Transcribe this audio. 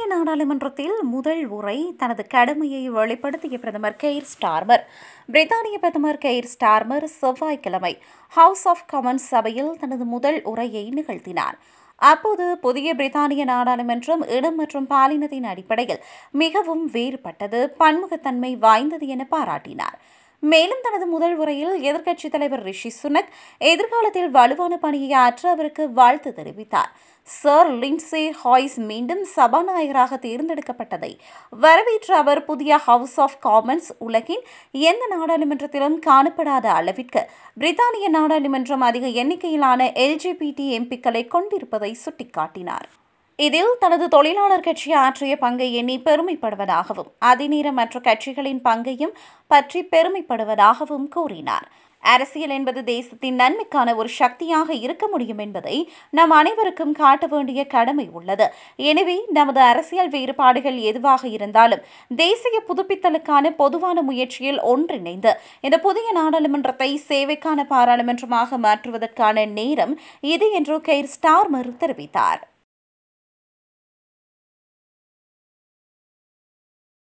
நாடாளுமன்றத்தில் முதல் உரை தனது கடமையை வெளிப்படுத்திய பிரதமர் கெய்ர் ஸ்டார்மர் பிரித்தானிய பிரதமர் கெய்ர் ஸ்டார்மர் செவ்வாய்க்கிழமை ஹவுஸ் ஆஃப் காமன்ஸ் சபையில் தனது முதல் உரையை நிகழ்த்தினார் அப்போது புதிய பிரித்தானிய நாடாளுமன்றம் இடம் மற்றும் பாலினத்தின் அடிப்படையில் மிகவும் வேறுபட்டது பன்முகத்தன்மை வாய்ந்தது என பாராட்டினார் மேலும் தனது முதல் உரையில் எதிர்க்கட்சித் தலைவர் ரிஷி சுனக் எதிர்காலத்தில் வலுவான பணியை ஆற்ற அவருக்கு வாழ்த்து தெரிவித்தார் சர் லின்சே ஹாய்ஸ் மீண்டும் சபாநாயகராக தேர்ந்தெடுக்கப்பட்டதை வரவேற்ற அவர் புதிய ஹவுஸ் ஆஃப் காமன்ஸ் உலகின் எந்த நாடாளுமன்றத்திலும் காணப்படாத அளவிற்கு பிரித்தானிய நாடாளுமன்றம் அதிக எண்ணிக்கையிலான எல்ஜிபிடி எம்பிக்களை கொண்டிருப்பதை சுட்டிக்காட்டினார் இதில் தனது தொழிலாளர் கட்சி ஆற்றிய பங்கை எண்ணி பெருமைப்படுவதாகவும் அதே மற்ற கட்சிகளின் பங்கையும் பற்றி பெருமைப்படுவதாகவும் கூறினார் அரசியல் என்பது தேசத்தின் நன்மைக்கான ஒரு சக்தியாக இருக்க முடியும் என்பதை நம் அனைவருக்கும் காட்ட வேண்டிய கடமை உள்ளது எனவே நமது அரசியல் வேறுபாடுகள் எதுவாக இருந்தாலும் தேசிய புதுப்பித்தலுக்கான பொதுவான முயற்சியில் ஒன்றிணைந்து இந்த புதிய நாடாளுமன்றத்தை சேவைக்கான பாராளுமன்றமாக மாற்றுவதற்கான நேரம் இது என்று கெய்ர் ஸ்டார்மர் தெரிவித்தார்